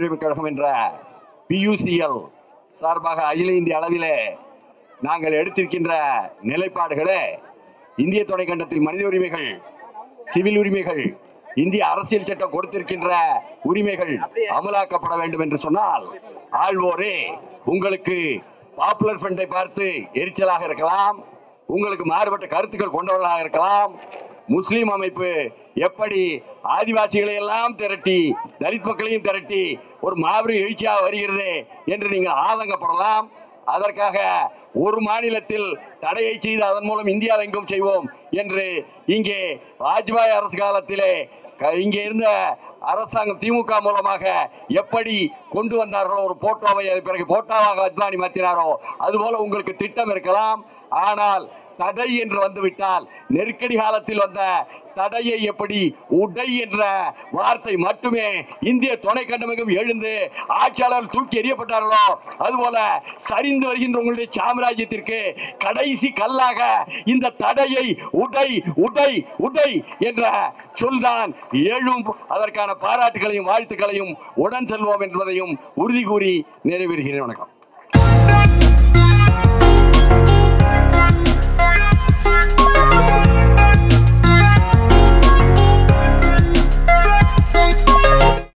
உரிமைக் கழகம் என்ற பியூசிஎல் சார்பாக அகில இந்திய அளவிலே நாங்கள் எடுத்திருக்கின்ற நிலைப்பாடுகளே இந்திய துணைக்கண்டத்தில் மனித உரிமைகள் சிவில் உரிமைகள் இந்திய அரசியல் சட்டம் கொடுத்திருக்கின்ற உரிமைகள் அமலாக்கப்பட வேண்டும் என்று சொன்னால் ஆள்வோரே உங்களுக்கு பாப்புலர் ஃப்ரண்டை பார்த்து எரிச்சலாக இருக்கலாம் உங்களுக்கு மாறுபட்ட கருத்துக்கள் கொண்டவர்களாக இருக்கலாம் முஸ்லீம் அமைப்பு எப்படி ஆதிவாசிகளை எல்லாம் திரட்டி தலித் மக்களையும் திரட்டி ஒரு மாபெரும் எழுச்சியாக வருகிறது என்று நீங்கள் ஆதங்கப்படலாம் அதற்காக ஒரு மாநிலத்தில் தடையை செய்து அதன் மூலம் இந்தியா எங்கும் செய்வோம் என்று இங்கே வாஜ்பாய் அரசு காலத்திலே க- இங்கே இருந்த அரசாங்கம் திமுக மூலமாக எப்படி கொண்டு வந்தார்களோ ஒரு போட்டோவை அது பிறகு போட்டோவாக அத்வானி மாற்றினாரோ அதுபோல உங்களுக்கு திட்டம் இருக்கலாம் ஆனால் தடை என்று வந்துவிட்டால் நெருக்கடி காலத்தில் வந்த தடையை எப்படி உடை என்ற வார்த்தை மட்டுமே இந்திய துணை கண்டமைக்கும் எழுந்து ஆட்சியாளர் தூக்கி எறியப்பட்டார்களோ அதுபோல சரிந்து வருகின்ற உங்களுடைய சாம்ராஜ்யத்திற்கு கடைசி கல்லாக இந்த தடையை உடை உடை உடை என்ற சொல்தான் எழும் அதற்கான பாராட்டுகளையும் வாழ்த்துக்களையும் உடன் செல்வோம் என்பதையும் உறுதி கூறி நிறைவேறுகிறேன் வணக்கம்